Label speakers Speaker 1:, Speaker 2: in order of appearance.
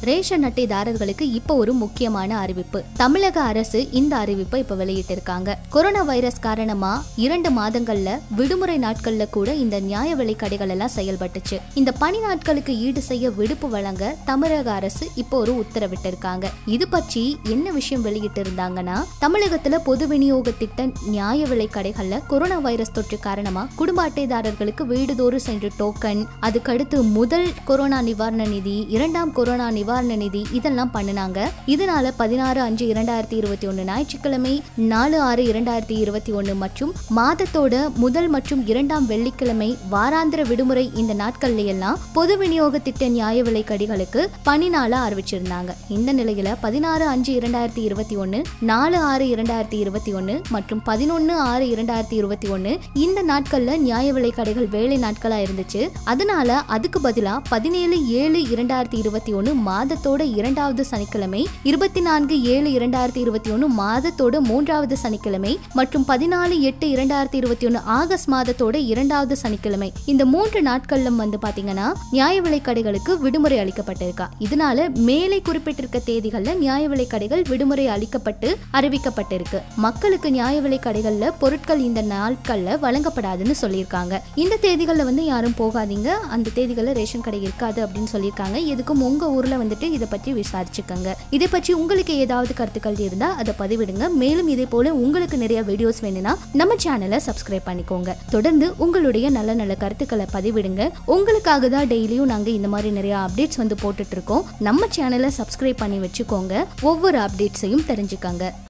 Speaker 1: ration அட்டைதாரர்களுக்கு இப்போ ஒரு முக்கியமான அறிவிப்பு தமிழக அரசு இந்த அறிவிப்பை இப்ப வெளியிட்டு இருக்காங்க கொரோனா வைரஸ் காரணமா இரண்டு மாதங்கள்ல விடுமுறை நாட்கள்ல கூட இந்த நியாய விலை கடைகள் எல்லாம் செயல்பட்டுச்சு இந்த பணி நாட்களுக்கு ஈடு செய்ய விடுப்பு வழங்க தமிழக அரசு இப்போ ஒரு உத்தரவிட்டிருக்காங்க இது பற்றி என்ன விஷயம் வெளியிட்டு இருந்தாங்கன்னா தமிழகத்துல பொது விநியோக திட்ட நியாய விலை கடைகள்ல கொரோனா வைரஸ் தொற்று காரணமா குடும்ப அட்டைதாரர்களுக்கு வீடுதோறும் சென்று டோக்கன் அதுக்கடுத்து முதல் கொரோனா நிவாரண நிதி இரண்டாம் கொரோனா நிவாரண நிதி இதெல்லாம் பண்ணினாங்க இதனால பதினாறு அஞ்சு இரண்டாயிரத்தி இருபத்தி ஒன்று ஞாயிற்றுக்கிழமை நாலு ஆறு இரண்டாயிரத்தி இருபத்தி ஒன்று மற்றும் மாதத்தோட முதல் மற்றும் இரண்டாம் வெள்ளிக்கிழமை வாராந்திர விடுமுறை இந்த நாட்கள்ல எல்லாம் பொது விநியோக திட்ட நியாய விலை கடிகளுக்கு பணி நாளா அறிவிச்சிருந்தாங்க இந்த நிலையில பதினாறு அஞ்சு இரண்டாயிரத்தி இருபத்தி ஒன்று நாலு ஆறு இரண்டாயிரத்தி இருபத்தி ஒன்று மற்றும் பதினொன்று ஆறு இரண்டாயிரத்தி இருபத்தி ஒன்று இந்த நாட்கள்ல நியாய விலை கடைகள் வேலை நாட்களா இருந்துச்சு அதனால அதுக்கு பதிலா பதினேழு ஏழு இரண்டாயிரத்தி இருபத்தி ஒன்று மாதத்தோட இரண்டாவது சனிக்கிழமை இருபத்தி நான்கு ஏழு இரண்டாயிரத்தி இருபத்தி ஒன்று மாதத்தோட மூன்றாவது சனிக்கிழமை மற்றும் பதினாலு எட்டு இரண்டாயிரத்தி இருபத்தி ஒன்று ஆகஸ்ட் மாதத்தோட இரண்டாவது சனிக்கிழமை இந்த மூன்று நாட்கள்ல வந்து பாத்தீங்கன்னா நியாய விலை கடைகளுக்கு விடுமுறை அளிக்கப்பட்டிருக்கா இதனால மேலே குறிப்பிட்டிருக்க தேதிகள்ல நியாய விலை கடைகள் விடுமுறை அளிக்கப்பட்டு அறிவிக்கப்பட்டிருக்கு மக்களுக்கு நியாய விலை கடைகள்ல பொருட்கள் இந்த நாட்கள்ல வழங்கப்படாதுன்னு சொல்லியிருக்காங்க இந்த தேதிகள்ல வந்து யாரும் போகாதீங்க அந்த தேதிகள்ல ரேஷன் கடை இருக்காது அப்படின்னு சொல்லியிருக்காங்க எதுக்கும் உங்க ஊர்ல வந்துட்டு இதை பற்றி விசாரிச்சுக்கோங்க இதை பற்றி உங்களுக்கு ஏதாவது கருத்துக்கள் இருந்தா அதை பதிவிடுங்க மேலும் இதே போல உங்களுக்கு நிறைய வீடியோஸ் வேணும்னா நம்ம சேனலை சப்ஸ்கிரைப் பண்ணிக்கோங்க தொடர்ந்து உங்களுடைய நல்ல நல்ல கருத்துக்களை பதிவிடுங்க உங்களுக்காக தான் டெய்லியும் நாங்க இந்த மாதிரி நிறைய அப்டேட்ஸ் வந்து போட்டுட்டு இருக்கோம் நம்ம சேனலை சப்ஸ்கிரைப் பண்ணி வச்சுக்கோங்க ஒவ்வொரு அப்டேட்ஸையும் தெரிஞ்சுக்கோங்க